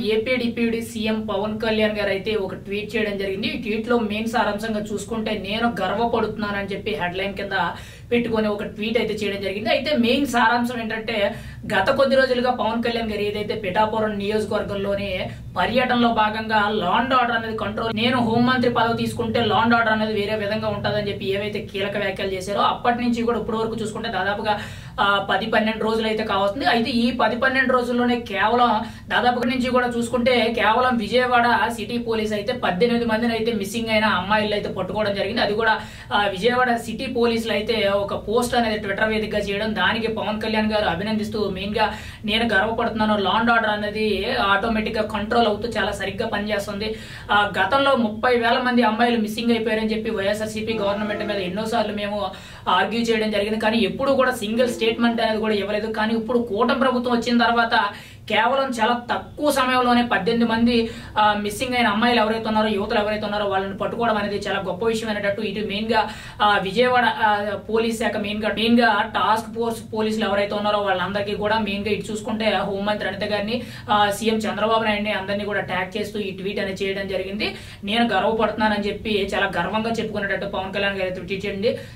AP deputy CM Pawan Kalyan garu అయితే ఒక tweet చేయడం జరిగింది ఈ ట్వీట్ లో మెయిన్ సారాంశంగా చూసుకుంటే నేను గర్వపడుతున్నానని చెప్పి హెడ్ లైన్ కింద పెట్టుకొని ఒక ట్వీట్ అయితే చేయడం జరిగింది అయితే మెయిన్ సారాంశం ఏంటంటే గత కొద్ది రోజులుగా పవన్ కళ్యాణ్ గారు ఏదైతే పిఠాపురం నియోజకవర్గంలోని పర్యటనలో భాగంగా లాండ్ ఆర్డర్ అనేది కంట్రోల్ నేను హోంమంత్రి పదవి తీసుకుంటే లాండ్ ఆర్డర్ అనేది వేరే విధంగా ఉంటుందని చెప్పి ఏవైతే కీలక వ్యాఖ్యలు చేశారో అప్పటి నుంచి కూడా ఇప్పటి వరకు చూసుకుంటే దాదాపుగా ఆ, పది పన్నెండు రోజులు అయితే కావస్తుంది అయితే ఈ పది పన్నెండు రోజుల్లోనే కేవలం దాదాపు నుంచి కూడా చూసుకుంటే కేవలం విజయవాడ సిటీ పోలీస్ అయితే పద్దెనిమిది మందిని అయితే మిస్సింగ్ అయిన అమ్మాయిలు అయితే పట్టుకోవడం జరిగింది అది కూడా ఆ, విజయవాడ సిటీ పోలీసులు అయితే ఒక పోస్ట్ అనేది ట్విట్టర్ వేదికగా చేయడం దానికి పవన్ కళ్యాణ్ గారు అభినందిస్తూ మెయిన్ గా నేను గర్వపడుతున్నాను లాండ్ ఆర్డర్ అనేది ఆటోమేటిక్ గా కంట్రోల్ అవుతూ చాలా సరిగ్గా పనిచేస్తుంది ఆ, గతంలో ముప్పై వేల మంది అమ్మాయిలు మిస్సింగ్ అయిపోయారని చెప్పి వైఎస్ఆర్సీపీ గవర్నమెంట్ మీద ఎన్నోసార్లు మేము ఆర్గ్యూ చేయడం జరిగింది కానీ ఎప్పుడు కూడా సింగిల్ స్టేట్మెంట్ అనేది కూడా ఇవ్వలేదు కానీ ఇప్పుడు కూటమి ప్రభుత్వం వచ్చిన తర్వాత కేవలం చాలా తక్కువ సమయంలోనే పద్దెనిమిది మంది మిస్సింగ్ అయిన అమ్మాయిలు ఎవరైతే ఉన్నారో యువతలు ఎవరైతే ఉన్నారో వాళ్ళని పట్టుకోవడం అనేది చాలా గొప్ప విషయం అనేటట్టు ఇటు మెయిన్ గా ఆ, విజయవాడ ఆ, పోలీస్ శాఖ మెయిన్ గా మెయిన్ గా టాస్క్ ఫోర్స్ పోలీసులు ఎవరైతే ఉన్నారో వాళ్ళందరికీ కూడా మెయిన్ గా ఇటు చూసుకుంటే హోంమంత్రి అనిత గారిని ఆ, సీఎం చంద్రబాబు నాయుడిని అందరినీ కూడా ట్యాగ్ చేస్తూ ఈ ట్వీట్ అనేది చేయడం జరిగింది నేను గర్వపడుతున్నానని చెప్పి చాలా గర్వంగా చెప్పుకునేటట్టు పవన్ కళ్యాణ్ గారు అయితే ట్వీట్ చేయండి